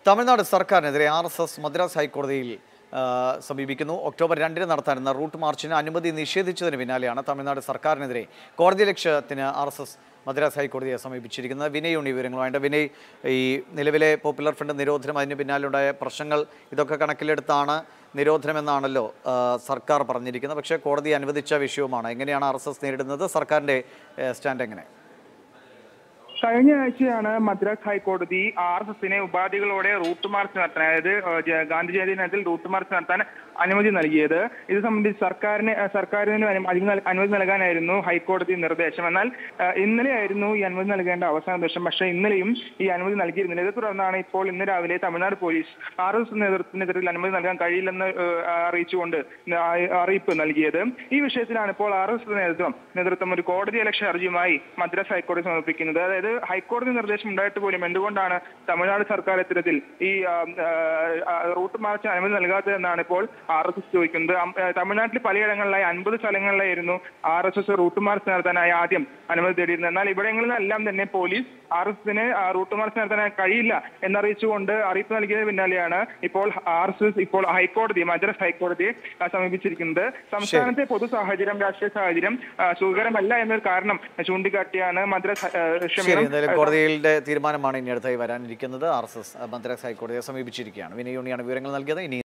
തമിഴ്നാട് സർക്കാരിനെതിരെ R S S Madras ഹൈക്കോടതിയിൽ ആ, സമീപിക്കുന്നു ഒക്ടോബർ രണ്ടിന് നടത്താനിരുന്ന റൂട്ട് മാർച്ചിന് അനുമതി നിഷേധിച്ചതിന് പിന്നാലെയാണ് തമിഴ്നാട് സർക്കാരിനെതിരെ കോടതി ലക്ഷ്യത്തിന് ആർ എസ് എസ് മദ്രാസ് ഹൈക്കോടതിയെ സമീപിച്ചിരിക്കുന്നത് വിനയ് ഉണ്ണി വിവരങ്ങളുമായിട്ട് വിനയ് ഈ നിലവിലെ പോപ്പുലർ ഫ്രണ്ട് നിരോധനം അതിന് പിന്നാലുണ്ടായ പ്രശ്നങ്ങൾ ഇതൊക്കെ കണക്കിലെടുത്താണ് നിരോധനമെന്നാണല്ലോ ആ, സർക്കാർ പറഞ്ഞിരിക്കുന്നത് പക്ഷേ കോടതി അനുവദിച്ച വിഷയവുമാണ് എങ്ങനെയാണ് ആർ എസ് എസ് നേരിടുന്നത് സർക്കാരിൻ്റെ ഏ, സ്റ്റാൻഡ് എങ്ങനെ കഴിഞ്ഞ ആഴ്ചയാണ് മദ്രാസ് ഹൈക്കോടതി ആർ എസ് എസിനെ ഉപാധികളോടെ റൂട്ട് മാർച്ച് നടത്താൻ അതായത് ഏഹ്, ജ- ഗാന്ധി ജയന്തി ദിനത്തിൽ റൂട്ട് മാർച്ച് നടത്താൻ അനുമതി നൽകിയത് ഇത് സംബന്ധിച്ച് സർക്കാരിന് ഏഹ്, സർക്കാരിന് അനു- അനുമതി നൽ- അനുമതി നൽകാനായിരുന്നു ഹൈക്കോടതി നിർദ്ദേശം എന്നാൽ ഏഹ്, ഇന്നലെയായിരുന്നു ഈ അനുമതി നൽകേണ്ട അവസാന ദിവസം പക്ഷേ ഇന്നലെയും ഈ അനുമതി നൽകിയിരുന്നില്ല ഇതേ തുടർന്നാണ് ഇപ്പോൾ ഇന്ന് രാവിലെ Tamil Nadu police R S S നേതൃത്വത്തിനെതിരെ അനുമതി നൽകാൻ കഴിയില്ലെന്ന് ഏഹ്, അറിയിച്ചുകൊണ്ട് ആ- അറിയിപ്പ് നൽകിയത് ഈ വിഷയത്തിലാണ് ഇപ്പോൾ ആർ എസ് എസ് നേതൃത്വം നേതൃത്വം ഒരു കോടതി അലക്ഷ്യ ഹർജിയുമായി മദ്രാസ് ഹൈക്കോടതി സമർപ്പിക്കുന്നത് അതായത് ഹൈക്കോടതി നിർദ്ദേശം ഉണ്ടായിട്ട് പോലും എന്തുകൊണ്ടാണ് തമിഴ്നാട് സർക്കാർ ഇത്തരത്തിൽ ഈ ആ, ആ, റൂട്ട് മാർച്ച് അനുമതി നൽകാത്തതെന്നാണ് ഇപ്പോൾ ആർ എസ് എസ് ചോദിക്കുന്നത് അം- ആ, തമിഴ്നാട്ടിൽ പലയിടങ്ങളിലായി അൻപത് സ്ഥലങ്ങളിലായിരുന്നു R S S route march നടത്താനായി ആദ്യം അനുമതി തേടിയിരുന്നത് എന്നാൽ ഇവിടങ്ങളിലെല്ലാം തന്നെ പോലീസ് ആർ എസ് എസിന് റൂട്ട് മാർച്ച് നടത്താനായി കഴിയില്ല എന്നറിയിച്ചുകൊണ്ട് അറിയിപ്പ് നൽകിയതിന് പിന്നാലെയാണ് ഇപ്പോൾ ആർ എസ് എസ് ഇപ്പോൾ ഹൈക്കോടതി മദ്രാസ് ഹൈക്കോടതിയെ ആ, സമീപിച്ചിരിക്കുന്നത് സംസ്ഥാനത്തെ പൊതു സാഹചര്യം രാഷ്ട്രീയ സാഹചര്യം ആ, സുഖകരമല്ല എന്നൊരു കാരണം ചൂണ്ടിക്കാട്ടിയാണ് മദ്രാസ് ആ, ശരി ക്ഷമിക്കണം എന്തായാലും കോടതിയുടെ തീരുമാനമാണ് ഇനി അടുത്തായി വരാനിരിക്കുന്നത് ആർ എസ് എസ് മദ്രാസ് ഹൈക്കോടതിയെ സമീപിച്ചിരിക്കുകയാണ് വിനയ് ഉണ്ണിയാണ് വിവരങ്ങൾ നൽകിയത് ഇനി